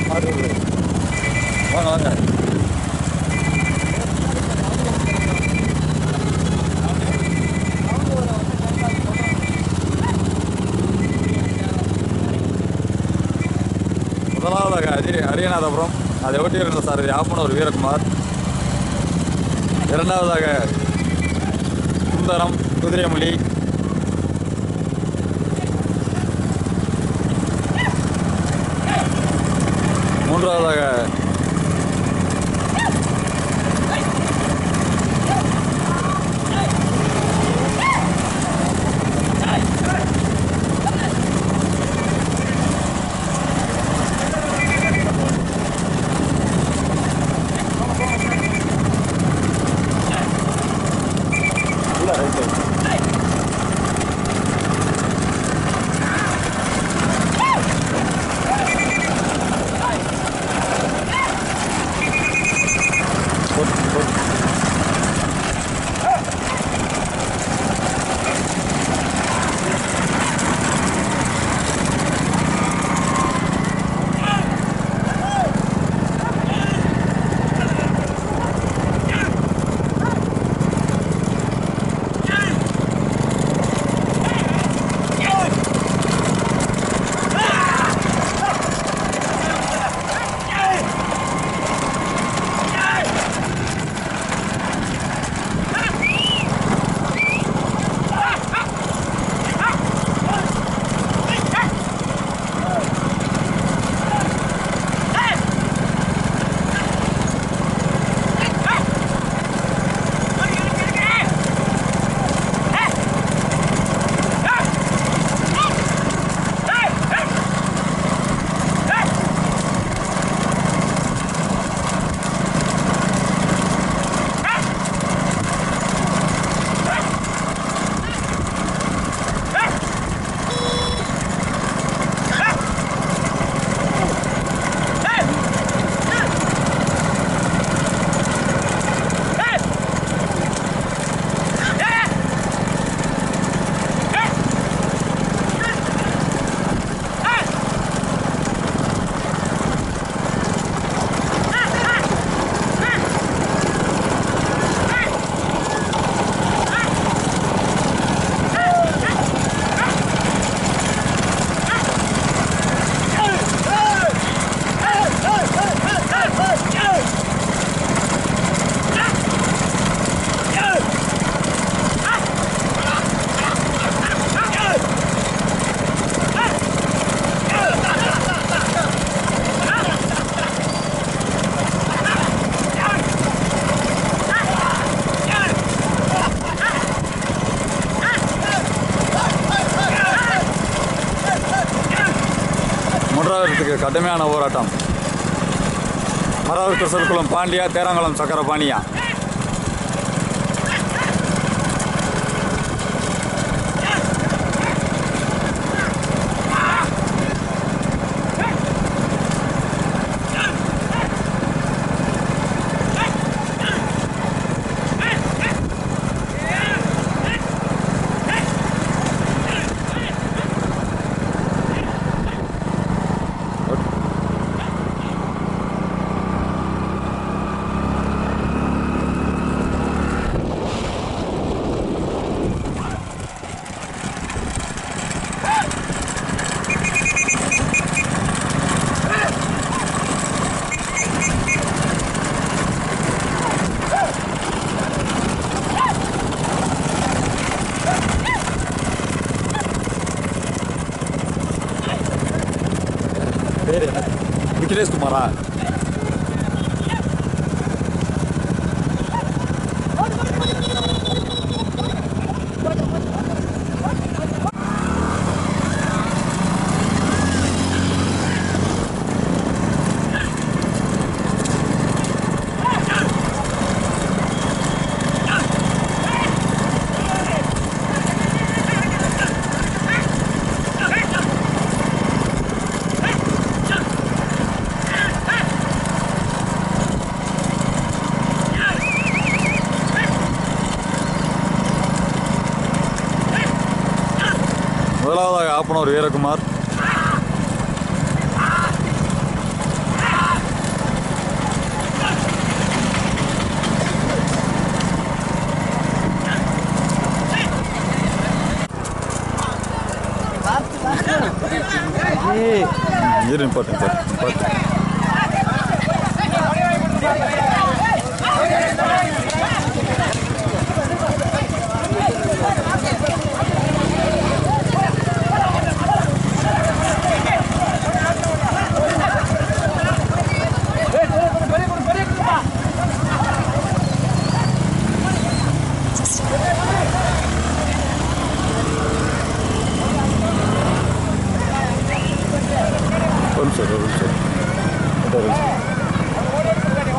மாடு வாங்க வாங்க முதலாவதாக அரி அரியநாதபுரம் அதை ஒட்டி இருந்த சார் யாப்பனூர் வீரகுமார் இரண்டாவதாக சுந்தரம் குதிரைமொழி மூன்றாவதாக இல்ல, right side. போட்டு, போட்டு. மூன்றாவதுக்கு கடுமையான போராட்டம் மராவதி சொற்குளம் பாண்டியா தேராங்குளம் சக்கர பாண்டியா பேர் என்ன விக்னேஷ் குமாரா முதலாவதாக ஆப்பனூர் வீரகுமார் இரு நிப்பாட்டு நிப்பாட்டு நிப்பாட்டு ஒரு நிமிஷம் ஒரு நிமிஷம் ஒரு நிமிஷம்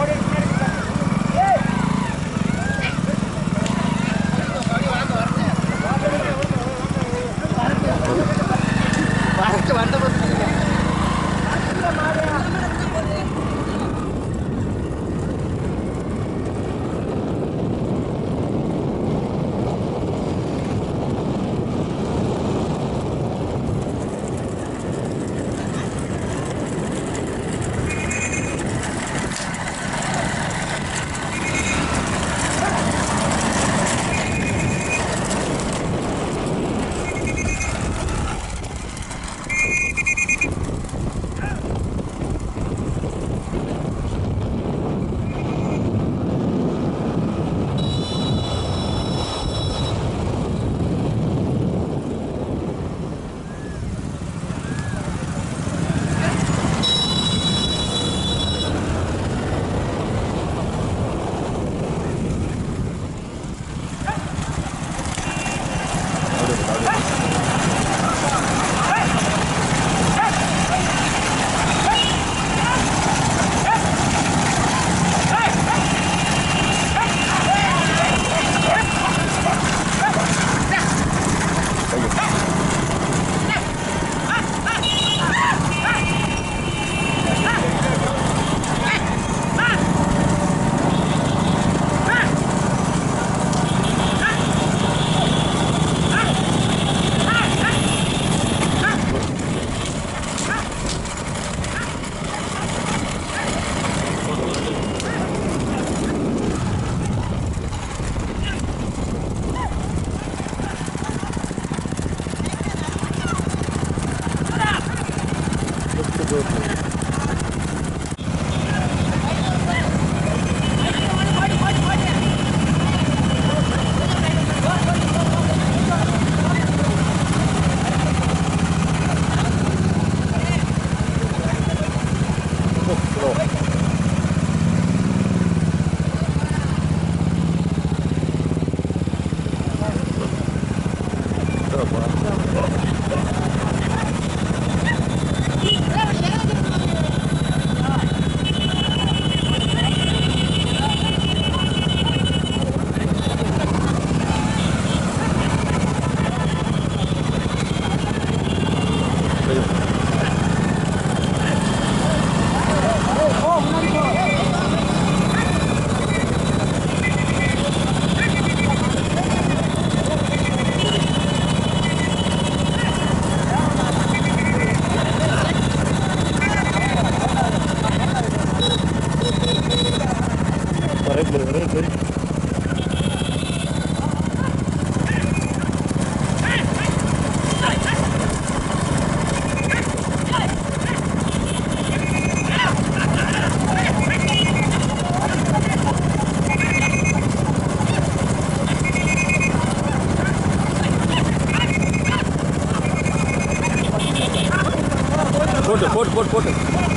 போட்டு போட்டு போட்டு போட்டு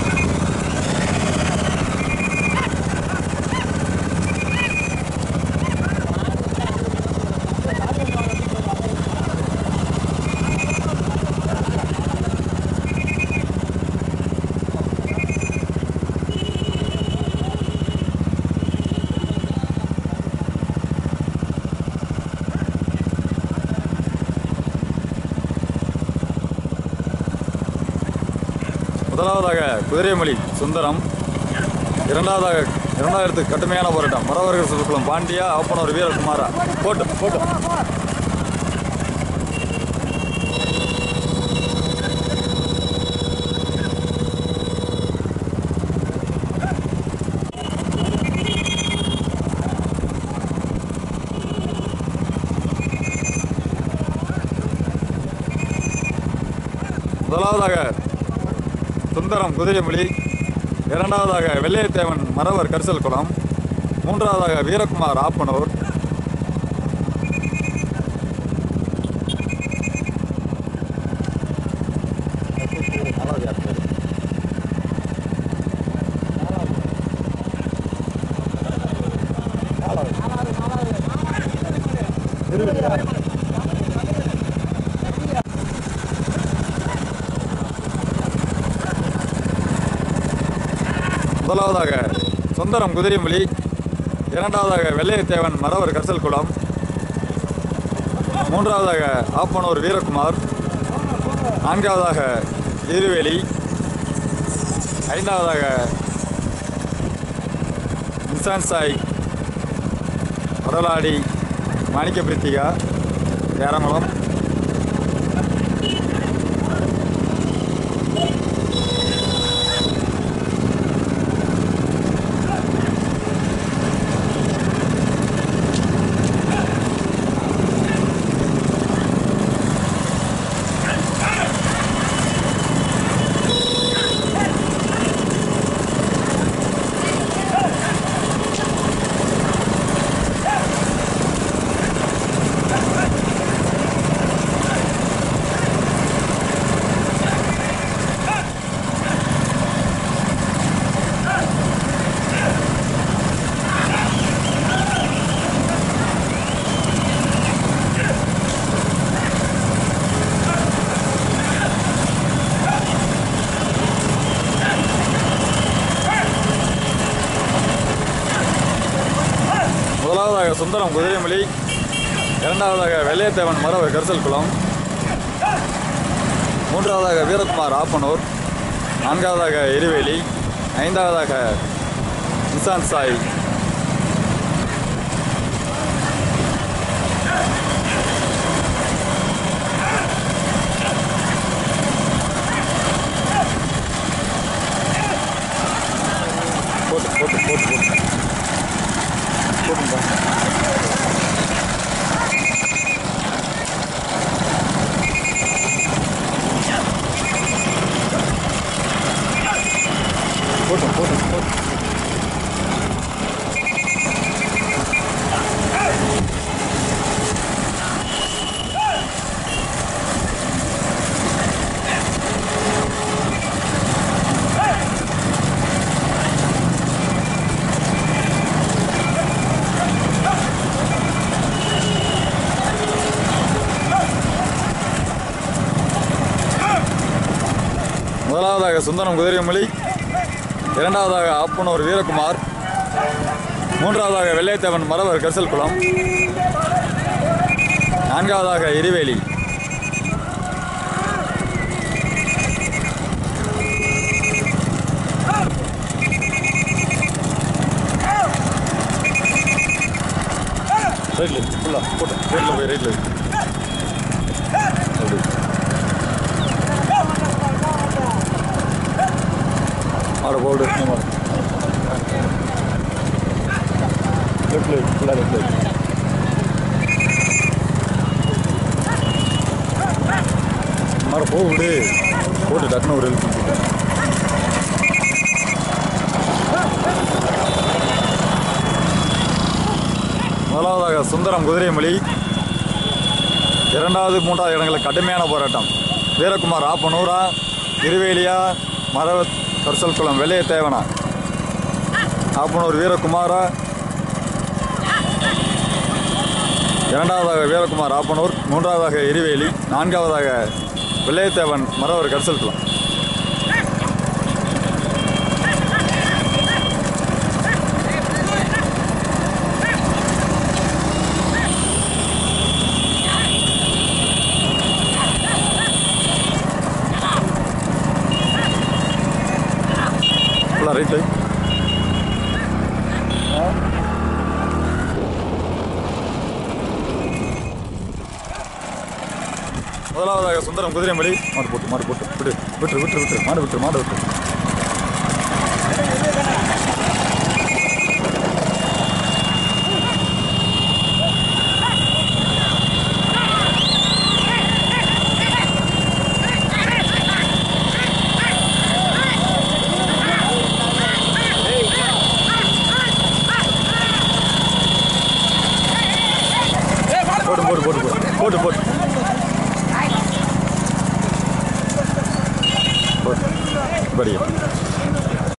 முதலாவதாக குதிரைமொழி சுந்தரம் இரண்டாவதாக இரண்டாயிரத்து கடுமையான போராட்டம் மரவர்கள் சுருக்குளம் பாண்டியா ஆப்பனூர் வீரகுமாரா போட்டு போட்டு முதலாவதாக சுந்தரம் குதிரைமொழி இரண்டாவதாக வெள்ளையத்தேவன் மறவர் கரிசல் குளம் மூன்றாவதாக வீரகுமார் ஆப்பனூர் நாலாவது யார் பேர் முதலாவதாக சுந்தரம் குதிரைமொழி இரண்டாவதாக வெள்ளையத்தேவன் மறவர் கரிசல் குளம் மூன்றாவதாக ஆப்பனூர் வீரகுமார் நான்காவதாக இருவேலி ஐந்தாவதாக இன்சான் சாய் வடலாடி மாணிக்க பிரித்திகா ஏரங்குளம் முதலாவதாக சுந்தரம் குதிரைமொழி இரண்டாவதாக வெள்ளையத்தேவன் மரவர் கரிசல் குளம் மூன்றாவதாக வீரகுமார் ஆப்பனூர் நான்காவதாக எரிவேலி ஐந்தாவதாக நிசான் சாய் போட்டு போட்டு போட்டு போட்டு போட்டுங்க போட்டும் போட்டும் போட்டும் முதலாவதாக சுந்தரம் குதிரைமொழி இரண்டாவதாக ஆப்பனூர் வீரகுமார் மூன்றாவதாக வெள்ளையத்தேவன் மரவர் கரிசல் குளம் நான்காவதாக இருவேலி ரைட்ல ஃபுல்லாக போட்டு ரைட்டில் போய் ரைட்டில் அப்படி மாடு போடு மாடு லெஃப்ட் லைட் ஃபுல்லாக லெஃப்ட் லைட் மாடு போ விடு போட்டு டக்குன்னு ஒரு எழுத்து போட்டு முதலாவதாக சுந்தரம் குதிரைமொழி இரண்டாவது மூன்றாவது இடங்களில் கடுமையான போராட்டம் வீரகுமார் ஆப்பனூரா இருவேலியா மரவ கரிசல் குளம் வெள்ளையத்தேவனா ஆப்பனூர் வீரகுமாரா இரண்டாவதாக வீரகுமார் ஆப்பனூர் மூன்றாவதாக எரிவேலி நான்காவதாக வெள்ளையத்தேவன் மரவர் கரிசல் குளம் ஃபுல்லாக ரைட்டு முதலாவதாக சுந்தரம் குதிரைமொழி மாடு போட்டு மாடு போட்டு விட்டு விட்டு விட்டு விட்டு மாடு விட்டு மாடு விட்டு போட்டு போட்டு போட்டு போட்டு போட்டு போட்டு படியா